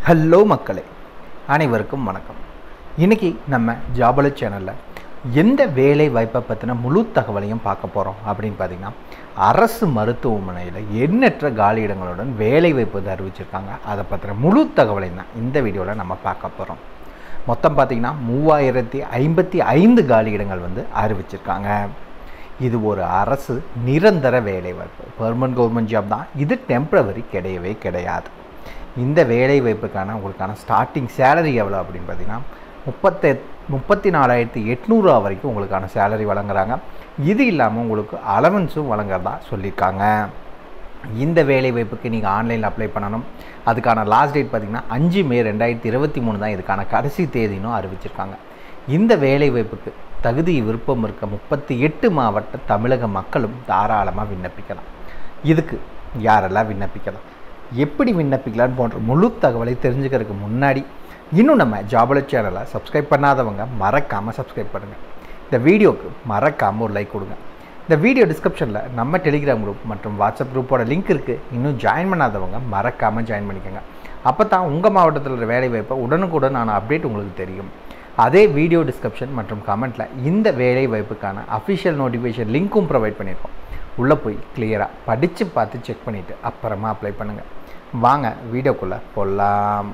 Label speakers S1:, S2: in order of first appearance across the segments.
S1: hello மக்களே அனைவருக்கும் வணக்கம் இன்னைக்கு நம்ம ஜாபல சேனலில் எந்த வேலை வாய்ப்பை பற்றின முழு தகவலையும் பார்க்க போகிறோம் அப்படின்னு பார்த்தீங்கன்னா அரசு மருத்துவமனையில் எண்ணற்ற காலியிடங்களுடன் வேலை வாய்ப்பு அறிவிச்சிருக்காங்க அதை பற்றின முழு தகவலையும் தான் இந்த வீடியோவில் நம்ம பார்க்க போகிறோம் மொத்தம் பார்த்திங்கன்னா மூவாயிரத்தி ஐம்பத்தி ஐந்து காலியிடங்கள் வந்து அறிவிச்சிருக்காங்க இது ஒரு அரசு நிரந்தர வேலைவாய்ப்பு பெர்மனன்ட் கவர்மெண்ட் ஜாப் தான் இது டெம்ப்ரவரி கிடையவே கிடையாது இந்த வேலை வாய்ப்புக்கான உங்களுக்கான ஸ்டார்டிங் சேலரி எவ்வளோ அப்படின்னு பார்த்தீங்கன்னா முப்பத்தெ முப்பத்தி நாலாயிரத்தி எட்நூறுரூவா வரைக்கும் உங்களுக்கான சேலரி வழங்குறாங்க இது இல்லாமல் உங்களுக்கு அலவன்ஸும் வழங்குறதா சொல்லியிருக்காங்க இந்த வேலை வாய்ப்புக்கு நீங்கள் ஆன்லைனில் அப்ளை பண்ணணும் அதுக்கான லாஸ்ட் டேட் பார்த்திங்கன்னா அஞ்சு மே ரெண்டாயிரத்தி இருபத்தி மூணு தான் இதுக்கான கடைசி தேதினும் அறிவிச்சிருக்காங்க இந்த வேலை வாய்ப்புக்கு தகுதி விருப்பம் இருக்க முப்பத்தி எட்டு மாவட்ட தமிழக மக்களும் தாராளமாக விண்ணப்பிக்கலாம் இதுக்கு யாரெல்லாம் விண்ணப்பிக்கலாம் எப்படி விண்ணப்பிக்கலான்னு போன்ற முழு தகவலை தெரிஞ்சுக்கிறதுக்கு முன்னாடி இன்னும் நம்ம ஜாபல சேனலை சப்ஸ்கிரைப் பண்ணாதவங்க மறக்காமல் சப்ஸ்கிரைப் பண்ணுங்கள் இந்த வீடியோக்கு மறக்காமல் ஒரு லைக் கொடுங்க இந்த வீடியோ டிஸ்கிரிப்ஷனில் நம்ம டெலிகிராம் குரூப் மற்றும் வாட்ஸ்அப் குரூப்போட லிங்க் இருக்குது இன்னும் ஜாயின் பண்ணாதவங்க மறக்காமல் ஜாயின் பண்ணிக்கோங்க அப்போ தான் உங்கள் மாவட்டத்தில் இருக்கிற வேலை வாய்ப்பை உடனுக்குடன் நான் அப்டேட் உங்களுக்கு தெரியும் அதே வீடியோ டிஸ்கிரிப்ஷன் மற்றும் கமெண்ட்டில் இந்த வேலை வாய்ப்புக்கான அஃபிஷியல் நோட்டிஃபிகேஷன் லிங்க்கும் ப்ரொவைட் பண்ணியிருக்கோம் உள்ளே போய் கிளியராக படித்து பார்த்து செக் பண்ணிவிட்டு அப்புறமா அப்ளை பண்ணுங்கள் வாங்க வீடியோக்குள்ளே போடலாம்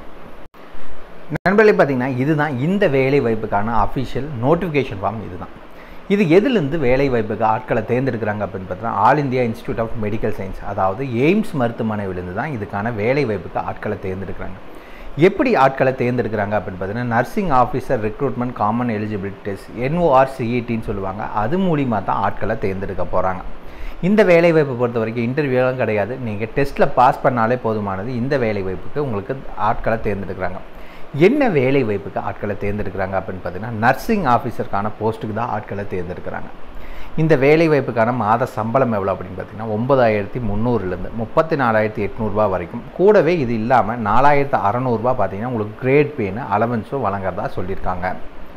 S1: நண்பர்களே பார்த்தீங்கன்னா இதுதான் இந்த வேலை வாய்ப்புக்கான அஃபிஷியல் நோட்டிஃபிகேஷன் ஃபார்ம் இதுதான் இது எதுலேருந்து வேலை வாய்ப்புக்கு ஆட்களை தேர்ந்தெடுக்கிறாங்க அப்படின்னு பார்த்தீங்கன்னா all India institute of medical science அதாவது எய்ம்ஸ் மருத்துவமனையிலிருந்து தான் இதுக்கான வேலை வாய்ப்புக்கு ஆட்களை தேர்ந்தெடுக்கிறாங்க எப்படி ஆட்களை தேர்ந்தெடுக்கிறாங்க அப்படின்னு பார்த்தீங்கன்னா nursing officer recruitment common eligibility test NOR சிஇடின்னு சொல்லுவாங்க அது மூலிமா தான் ஆட்களை தேர்ந்தெடுக்க போகிறாங்க இந்த வேலை வாய்ப்பை பொறுத்த வரைக்கும் இன்டர்வியூலாம் கிடையாது நீங்கள் டெஸ்ட்டில் பாஸ் பண்ணாலே போதுமானது இந்த வேலை வாய்ப்புக்கு உங்களுக்கு ஆட்களை தேர்ந்தெடுக்கிறாங்க என்ன வேலை வாய்ப்புக்கு ஆட்களை தேர்ந்தெடுக்கிறாங்க அப்படின்னு பார்த்தீங்கன்னா நர்சிங் ஆஃபீஸருக்கான போஸ்ட்டுக்கு தான் ஆட்களை தேர்ந்தெடுக்கிறாங்க இந்த வேலை வாய்ப்புக்கான மாத சம்பளம் எவ்வளோ அப்படின்னு பார்த்தீங்கன்னா ஒன்பதாயிரத்தி முந்நூறுலேருந்து முப்பத்தி நாலாயிரத்தி எட்நூறுபா வரைக்கும் கூடவே இது இல்லாமல் நாலாயிரத்து அறநூறுபா பார்த்தீங்கன்னா உங்களுக்கு கிரேட் பேன்னு அலவன்ஸும் வழங்குறதா சொல்லியிருக்காங்க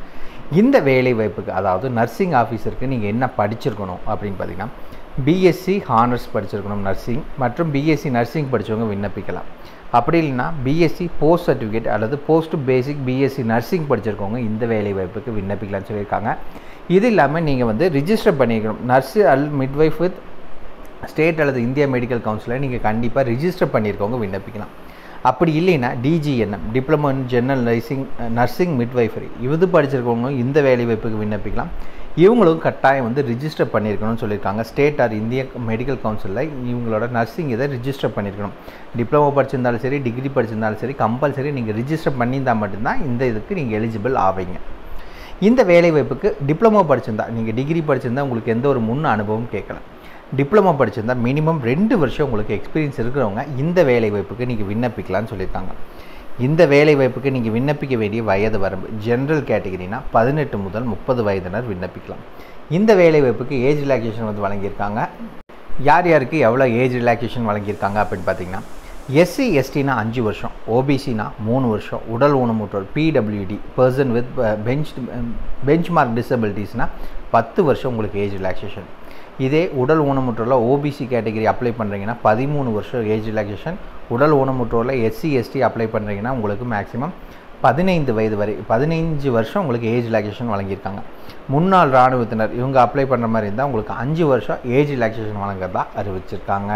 S1: இந்த வேலை வாய்ப்புக்கு அதாவது நர்சிங் ஆஃபீஸருக்கு நீங்கள் என்ன படிச்சிருக்கணும் அப்படின்னு பார்த்தீங்கன்னா பிஎஸ்சி ஹானர்ஸ் படிச்சிருக்கணும் நர்சிங் மற்றும் பிஎஸ்சி நர்சிங் படித்தவங்க விண்ணப்பிக்கலாம் அப்படி இல்லைன்னா பிஎஸ்சி போஸ்ட் சர்டிஃபிகேட் அல்லது போஸ்ட் பேசிக் பிஎஸ்சி நர்சிங் படிச்சிருக்கவங்க இந்த வேலை வாய்ப்புக்கு விண்ணப்பிக்கலாம்னு சொல்லியிருக்காங்க இது இல்லாமல் நீங்கள் வந்து ரிஜிஸ்டர் பண்ணிக்கணும் நர்ஸு அல் மிட்வைஃப் வித் ஸ்டேட் அல்லது இந்தியா மெடிக்கல் கவுன்சிலில் நீங்கள் கண்டிப்பாக ரிஜிஸ்டர் பண்ணியிருக்கவங்க விண்ணப்பிக்கலாம் அப்படி இல்லைன்னா DGNM diploma in general nursing nursing midwifery இது படிச்சிருக்கவங்க இந்த வேலை வாய்ப்புக்கு விண்ணப்பிக்கலாம் இவங்களும் கட்டாயம் வந்து ரிஜிஸ்டர் பண்ணியிருக்கணும்னு சொல்லியிருக்காங்க ஸ்டேட் ஆர் இந்திய மெடிக்கல் கவுன்சிலில் இவங்களோட நர்சிங் இதை ரிஜிஸ்டர் பண்ணியிருக்கணும் டிப்ளமோ படிச்சிருந்தாலும் சரி டிகிரி படிச்சிருந்தாலும் சரி கம்பல்சரி நீங்கள் ரிஜிஸ்டர் பண்ணியிருந்தால் மட்டும்தான் இந்த இதுக்கு நீங்கள் எலிஜிபிள் ஆவீங்க இந்த வேலை வாய்ப்புக்கு டிப்ளமோ படிச்சிருந்தா நீங்கள் டிகிரி படிச்சிருந்தா உங்களுக்கு எந்த ஒரு முன் அனுபவம் கேட்கல டிப்ளமோ படிச்சிருந்தா மினிமம் ரெண்டு வருஷம் உங்களுக்கு எக்ஸ்பீரியன்ஸ் இருக்கிறவங்க இந்த வேலை வாய்ப்புக்கு நீங்கள் விண்ணப்பிக்கலாம்னு சொல்லியிருக்காங்க இந்த வேலை வாய்ப்புக்கு நீங்கள் விண்ணப்பிக்க வேண்டிய வயது வரம்பு ஜென்ரல் கேட்டகிரினா பதினெட்டு முதல் முப்பது வயதினர் விண்ணப்பிக்கலாம் இந்த வேலை வாய்ப்புக்கு ஏஜ் ரிலாக்ஸேஷன் வந்து வழங்கியிருக்காங்க யார் யாருக்கு எவ்வளோ ஏஜ் ரிலாக்ஸேஷன் வழங்கியிருக்காங்க அப்படின்னு பார்த்தீங்கன்னா எஸ்சி எஸ்டினா அஞ்சு வருஷம் ஓபிசினா மூணு வருஷம் உடல் ஊனமுற்றோர் பிடபிள்யூடி person with bench benchmark டிசபிலிட்டிஸ்னால் பத்து வருஷம் உங்களுக்கு ஏஜ் ரிலாக்ஸேஷன் இதே உடல் ஊனமுற்றோரில் ஓபிசி கேட்டகரி அப்ளை பண்ணுறீங்கன்னா பதிமூணு வருஷம் ஏஜ் ரிலாக்ஸேஷன் உடல் ஊனமுற்றோரில் எஸ்சி எஸ்டி அப்ளை பண்ணுறீங்கன்னா உங்களுக்கு மேக்ஸிமம் பதினைந்து வயது வரை பதினைஞ்சு வருஷம் உங்களுக்கு ஏஜ் ரிலாக்ஸேஷன் வழங்கியிருக்காங்க முன்னாள் இராணுவத்தினர் இவங்க அப்ளை பண்ணுற மாதிரி இருந்தால் உங்களுக்கு அஞ்சு வருஷம் ஏஜ் ரிலாக்ஸேஷன் வழங்குறதா அறிவிச்சிருக்காங்க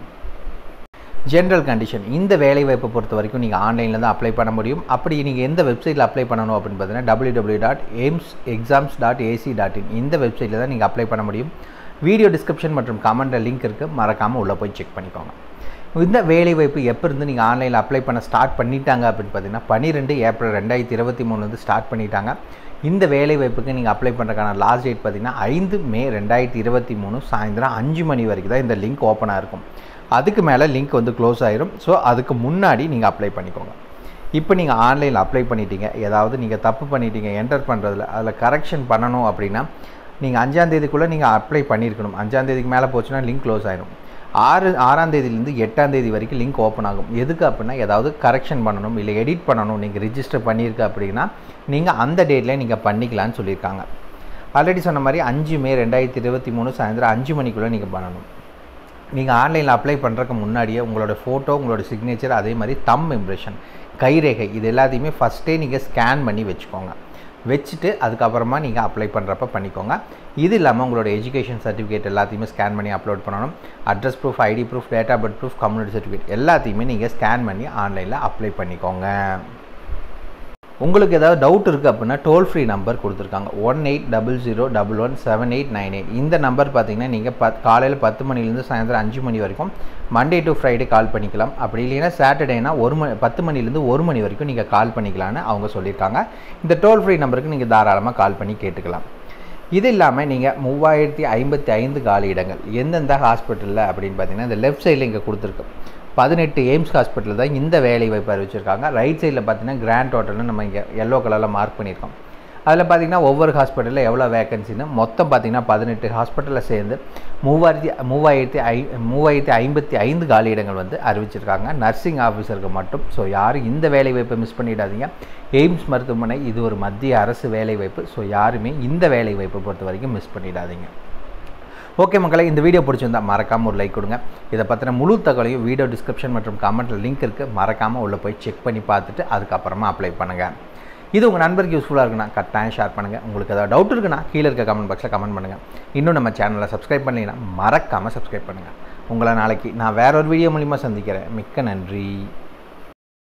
S1: ஜென்ரல் கண்டிஷன் இந்த வேலை வாய்ப்பை பொறுத்த வரைக்கும் நீங்கள் ஆன்லைனில் தான் அப்ளை பண்ண முடியும் அப்படி நீங்கள் எந்த வெப்சைட்டில் அப்ளை பண்ணணும் அப்படின்னு பார்த்தீங்கன்னா W W dot AIIMS exams dot AC dot in இந்த வெப்சைட்டில் தான் நீங்கள் அப்ளை பண்ண முடியும் வீடியோ டிஸ்கிரிப்ஷன் மற்றும் கமெண்ட்டில் லிங்க் இருக்குது மறக்காமல் உள்ளே போய் செக் பண்ணிக்கோங்க இந்த வேலை வாய்ப்பு எப்போ இருந்து நீங்கள் ஆன்லைனில் அப்ளை பண்ண ஸ்டார்ட் பண்ணிட்டாங்க அப்படின்னு பார்த்தீங்கன்னா பன்னிரெண்டு ஏப்ரல் ரெண்டாயிரத்தி இருபத்தி மூணுலேருந்து ஸ்டார்ட் பண்ணிட்டாங்க இந்த வேலை வாய்ப்புக்கு நீங்கள் அப்ளை பண்ணுறதுக்கான லாஸ்ட் டேட் பார்த்தீங்கன்னா ஐந்து மே ரெண்டாயிரத்தி இருபத்தி மூணு சாயந்தரம் அஞ்சு மணி வரைக்கும் தான் இந்த லிங்க் ஓப்பனாக இருக்கும் அதுக்கு மேலே லிங்க் வந்து க்ளோஸ் ஆயிரும் ஸோ அதுக்கு முன்னாடி நீங்கள் அப்ளை பண்ணிக்கோங்க இப்போ நீங்கள் ஆன்லைனில் அப்ளை பண்ணிட்டீங்க ஏதாவது நீங்கள் தப்பு பண்ணிட்டீங்க என்டர் பண்ணுறதுல அதில் கரெக்ஷன் பண்ணணும் அப்படின்னா நீங்கள் அஞ்சாந்தேதிக்குள்ளே நீங்கள் அப்ளை பண்ணியிருக்கணும் அஞ்சாந்தேதிக்கு மேலே போச்சுன்னா லிங்க் க்ளோஸ் ஆயிரும் ஆறு ஆறாம் தேதியிலேருந்து எட்டாம் தேதி வரைக்கும் லிங்க் ஓப்பன் ஆகும் எதுக்கு அப்படின்னா ஏதாவது கரெக்ஷன் பண்ணணும் இல்லை எடிட் பண்ணணும் நீங்கள் ரிஜிஸ்டர் பண்ணியிருக்க அப்படின்னா நீங்கள் அந்த டேட்டில் நீங்கள் பண்ணிக்கலான்னு சொல்லியிருக்காங்க ஆல்ரெடி சொன்ன மாதிரி அஞ்சு மே ரெண்டாயிரத்தி இருபத்தி மூணு சாயந்தரம் அஞ்சு மணிக்குள்ளே நீங்கள் பண்ணணும் நீங்கள் ஆன்லைனில் அப்ளை பண்ணுறதுக்கு முன்னாடியே உங்களோட ஃபோட்டோ உங்களோட சிக்னேச்சர் அதே மாதிரி தம் இம்ப்ரெஷன் கைரேகை இது எல்லாத்தையுமே ஃபஸ்ட்டே நீங்கள் ஸ்கேன் பண்ணி வச்சுக்கோங்க வச்சுட்டு அதுக்கப்புறமா நீங்கள் அப்ளை பண்ணுறப்ப பண்ணிக்கோங்க இது இல்லாமல் உங்களோட எஜுகேஷன் சர்டிஃபிகேட் எல்லாத்தையுமே ஸ்கேன் பண்ணி அப்லோட் பண்ணணும் address proof ID proof date of birth proof community certificate எல்லாத்தையுமே நீங்கள் ஸ்கேன் பண்ணி ஆன்லைனில் அப்ளை பண்ணிக்கோங்க உங்களுக்கு ஏதாவது டவுட் இருக்குது அப்படின்னா டோல் ஃப்ரீ நம்பர் கொடுத்துருக்காங்க one eight double zero double one seven eight nine eight இந்த நம்பர் பார்த்தீங்கன்னா நீங்கள் பத் காலையில் பத்து மணிலேருந்து சாயந்தரம் அஞ்சு மணி வரைக்கும் மண்டே டு ஃப்ரைடே கால் பண்ணிக்கலாம் அப்படி இல்லைன்னா சாட்டர்டேனா ஒரு மணி பத்து மணிலேருந்து ஒரு மணி வரைக்கும் நீங்கள் கால் பண்ணிக்கலான்னு அவங்க சொல்லியிருக்காங்க இந்த டோல் ஃப்ரீ நம்பருக்கு நீங்கள் தாராளமாக கால் பண்ணி கேட்டுக்கலாம் இது இல்லாமல் நீங்கள் மூவாயிரத்தி ஐம்பத்தி ஐந்து காலி இடங்கள் எந்தெந்த ஹாஸ்பிட்டலில் அப்படின்னு பார்த்தீங்கன்னா இந்த லெஃப்ட் சைடில் இங்கே கொடுத்துருக்கு பதினெட்டு எய்ம்ஸ் ஹாஸ்பிட்டல் தான் இந்த வேலை வாய்ப்பு அறிவிச்சிருக்காங்க ரைட் சைடில் பார்த்தீங்கன்னா கிராண்ட் ஹோட்டல்னு நம்ம இங்கே எல்லோ கலரில் மார்க் பண்ணியிருக்கோம் அதில் பார்த்தீங்கன்னா ஒவ்வொரு ஹாஸ்பிட்டலில் எவ்வளோ வேகன்சின்னு மொத்தம் பார்த்தீங்கன்னா பதினெட்டு ஹாஸ்பிட்டலில் சேர்ந்து மூவாயிரத்தி மூவாயிரத்தி ஐ மூவாயிரத்தி ஐம்பத்தி ஐந்து காலி இடங்கள் வந்து அறிவிச்சிருக்காங்க நர்சிங் ஆஃபீஸருக்கு மட்டும் ஸோ யாரும் இந்த வேலை வாய்ப்பை மிஸ் பண்ணிடாதீங்க எய்ம்ஸ் மருத்துவமனை இது ஒரு மத்திய அரசு வேலை வாய்ப்பு ஸோ யாருமே இந்த வேலை வாய்ப்பை பொறுத்த வரைக்கும் மிஸ் பண்ணிடாதீங்க ஓகே மக்களை இந்த வீடியோ பிடிச்சிருந்தா மறக்காமல் ஒரு லைக் கொடுங்க இதை பற்றின முழு தகவலையும் வீடியோ டிஸ்கிரிப்ஷன் மற்றும் கமெண்ட்டில் லிங்க் இருக்குது மறக்காமல் உள்ளே போய் செக் பண்ணி பார்த்துட்டு அதுக்கப்புறமா அப்ளை பண்ணுங்கள் இது உங்கள் நண்பருக்கு யூஸ்ஃபுல்லாக இருக்குன்னா கட்டாயம் ஷேர் பண்ணுங்கள் உங்களுக்கு ஏதாவது டவுட் இருக்குன்னா கீழே இருக்க கமெண்ட் பாக்ஸில் கமெண்ட் பண்ணுங்கள் இன்னும் நம்ம சேனலை சப்ஸ்கிரைப் பண்ணலைன்னா மறக்காமல் சப்ஸ்கிரைப் பண்ணுங்கள் உங்களை நாளைக்கு நான் வேற ஒரு வீடியோ மூலிமா சந்திக்கிறேன் மிக்க நன்றி